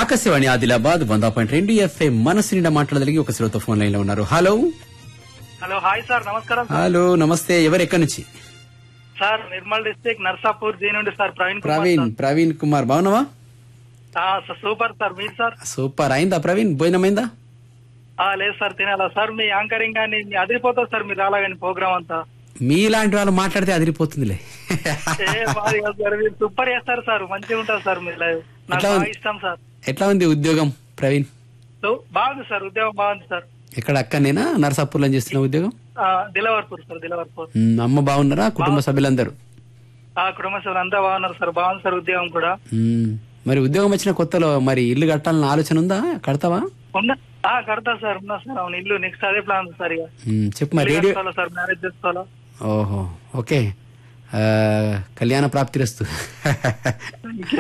ఆకాశవాణి ఆదిలాబాద్ వంద పాయింట్ రెండు ఎఫ్ఎం మనసు నిండా మాట్లాడగలిగి ఒక శ్రోత ఫోన్ లైన్ లో ఉన్నారు హలో హలో హాయ్ సార్ నమస్కారం సార్. హలో నమస్తే ఎవరు ఎక్కడి నుంచి sir Nirmal district Narsapur G నుండి సార్ ప్రవీణ్ కుమార్ ప్రవీణ్ సార్. ప్రవీణ్ కుమార్ బాగున్నావా ఆ, సార్, సూపర్ సార్ మీరు సార్ సూపర్ అయిందా ప్రవీణ్ భోజనమైందా ఆ, లేదు సార్ తినాలా సార్ మీ యాంకరింగ్ కానీ మీ అదిరిపోతుంది సార్ మీరు అలాగని ప్రోగ్రామ్ అంతా మీలాంటి వాళ్ళు మాట్లాడితే అదిరిపోతుందిలే ఏ మాది కాదు సార్ మీరు సూపర్ చేస్తారు సార్ మంచిగా ఉంటుంది సార్ మీ లైవ్ నాకు ఎట్లా బాగా ఉంది? ఇష్టం సార్ ఎట్లా ఉంది ఉద్యోగం ప్రవీణ్ సో, బాగుంది సార్ ఉద్యోగం బాగుంది సార్ ఎక్కడ అక్కనేనా నర్సాపూర్లో చేస్తున్న ఉద్యోగం ఆ, దిలవర్పూర్ సార్ దిలవర్పూర్ మ్, అమ్మ బాగున్నారా కుటుంబ సభ్యులందరూ ఆ కుటుంబ సభ్యులు అంతా బాగున్నారు సార్ బాగుంది సార్ ఉద్యోగం కూడా మ్, మరి ఉద్యోగం వచ్చిన కొత్తలో మరి ఇల్లు కట్టాలన్న ఆలోచన ఉందా కడతావా ఉన్నా ఆ, కడతా సార్ ఉన్నా సార్ అవును ఇల్లు నెక్స్ట్ అదే ప్లాన్ ఉంది సార్ ఇక మ్, చెప్పు మరి ఇల్లు రేడియో కట్టుకోవాలా సార్ మ్యారేజ్ చేసుకోవాలా ఓహో ఓకే ఆ, కళ్యాణ ప్రాప్తిరస్తు